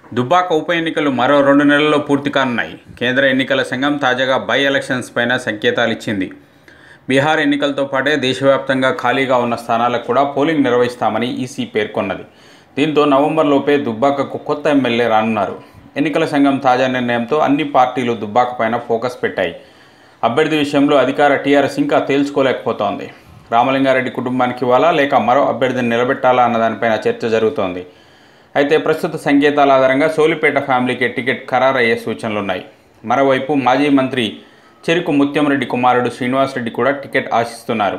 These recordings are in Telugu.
దుబ్బాక ఉప ఎన్నికలు మరో రెండు నెలల్లో పూర్తి కానున్నాయి కేంద్ర ఎన్నికల సంఘం తాజాగా బై ఎలక్షన్స్ పైన సంకేతాలు ఇచ్చింది బీహార్ ఎన్నికలతో పాటే దేశవ్యాప్తంగా ఖాళీగా ఉన్న స్థానాలకు కూడా పోలింగ్ నిర్వహిస్తామని ఈసీ పేర్కొన్నది దీంతో నవంబర్లోపే దుబ్బాకకు కొత్త ఎమ్మెల్యే రానున్నారు ఎన్నికల సంఘం తాజా నిర్ణయంతో అన్ని పార్టీలు దుబ్బాక పైన ఫోకస్ పెట్టాయి అభ్యర్థి విషయంలో అధికార టీఆర్ఎస్ ఇంకా తేల్చుకోలేకపోతోంది రామలింగారెడ్డి కుటుంబానికి ఇవ్వాలా లేక మరో అభ్యర్థిని నిలబెట్టాలా అన్న దానిపైన చర్చ జరుగుతోంది అయితే ప్రస్తుత సంకేతాల ఆధారంగా సోలిపేట ఫ్యామిలీకి టికెట్ ఖరారయ్యే సూచనలున్నాయి మరోవైపు మాజీ మంత్రి చెరుకు ముత్యంరెడ్డి కుమారుడు శ్రీనివాసరెడ్డి కూడా టికెట్ ఆశిస్తున్నారు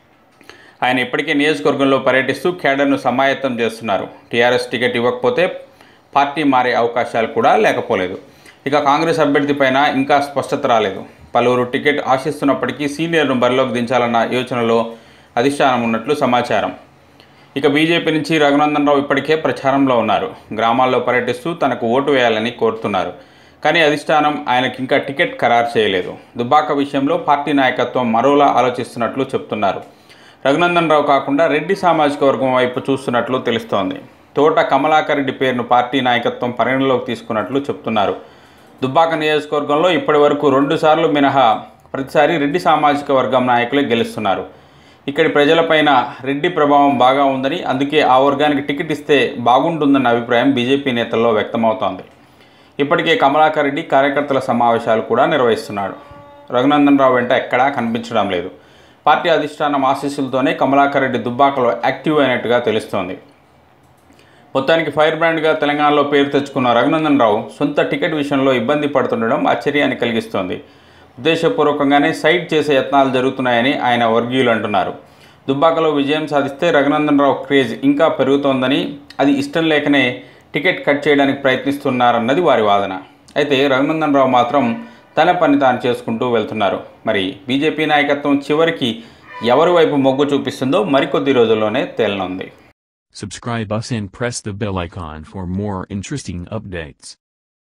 ఆయన ఇప్పటికే నియోజకవర్గంలో పర్యటిస్తూ కేడర్ను సమాయత్తం చేస్తున్నారు టీఆర్ఎస్ టికెట్ ఇవ్వకపోతే పార్టీ మారే అవకాశాలు కూడా లేకపోలేదు ఇక కాంగ్రెస్ అభ్యర్థి పైన ఇంకా స్పష్టత రాలేదు పలువురు టికెట్ ఆశిస్తున్నప్పటికీ సీనియర్ను బరిలోకి దించాలన్న యోచనలో అధిష్టానం ఉన్నట్లు సమాచారం ఇక బీజేపీ నుంచి రఘునందన్ రావు ఇప్పటికే ప్రచారంలో ఉన్నారు గ్రామాల్లో పర్యటిస్తూ తనకు ఓటు వేయాలని కోరుతున్నారు కానీ అధిష్టానం ఆయనకి ఇంకా టికెట్ ఖరారు చేయలేదు దుబ్బాక విషయంలో పార్టీ నాయకత్వం మరోలా ఆలోచిస్తున్నట్లు చెప్తున్నారు రఘునందన్ రావు కాకుండా రెడ్డి సామాజిక వర్గం వైపు చూస్తున్నట్లు తెలుస్తోంది తోట కమలాకర్ రెడ్డి పేరును పార్టీ నాయకత్వం పరిగణలోకి తీసుకున్నట్లు చెప్తున్నారు దుబ్బాక నియోజకవర్గంలో ఇప్పటి వరకు రెండుసార్లు మినహా ప్రతిసారి రెడ్డి సామాజిక వర్గం నాయకులే గెలుస్తున్నారు ఇక్కడి ప్రజలపైన రెడ్డి ప్రభావం బాగా ఉందని అందుకే ఆ వర్గానికి టికెట్ ఇస్తే బాగుంటుందన్న అభిప్రాయం బీజేపీ నేతల్లో వ్యక్తమవుతోంది ఇప్పటికే కమలాకర్ రెడ్డి కార్యకర్తల సమావేశాలు కూడా నిర్వహిస్తున్నాడు రఘునందన్ రావు వెంట ఎక్కడా కనిపించడం లేదు పార్టీ అధిష్టానం ఆశీస్సులతోనే కమలాకర్ రెడ్డి దుబ్బాకలో యాక్టివ్ అయినట్టుగా తెలుస్తోంది మొత్తానికి ఫైర్ బ్రాండ్గా తెలంగాణలో పేరు తెచ్చుకున్న రఘునందన్ రావు సొంత టికెట్ విషయంలో ఇబ్బంది పడుతుండడం ఆశ్చర్యాన్ని కలిగిస్తోంది ఉద్దేశపూర్వకంగానే సైడ్ చేసే యత్నాలు జరుగుతున్నాయని ఆయన వర్గీయులు అంటున్నారు దుబ్బాకలో విజయం సాధిస్తే రఘునందన్ రావు క్రేజ్ ఇంకా పెరుగుతోందని అది ఇష్టం లేకనే టికెట్ కట్ చేయడానికి ప్రయత్నిస్తున్నారన్నది వారి వాదన అయితే రఘునందన్ రావు మాత్రం తన పని తాను చేసుకుంటూ వెళ్తున్నారు మరి బీజేపీ నాయకత్వం చివరికి ఎవరి వైపు మొగ్గు చూపిస్తుందో మరికొద్ది రోజుల్లోనే తేలనుంది Subscribe us and press the bell icon for more interesting updates.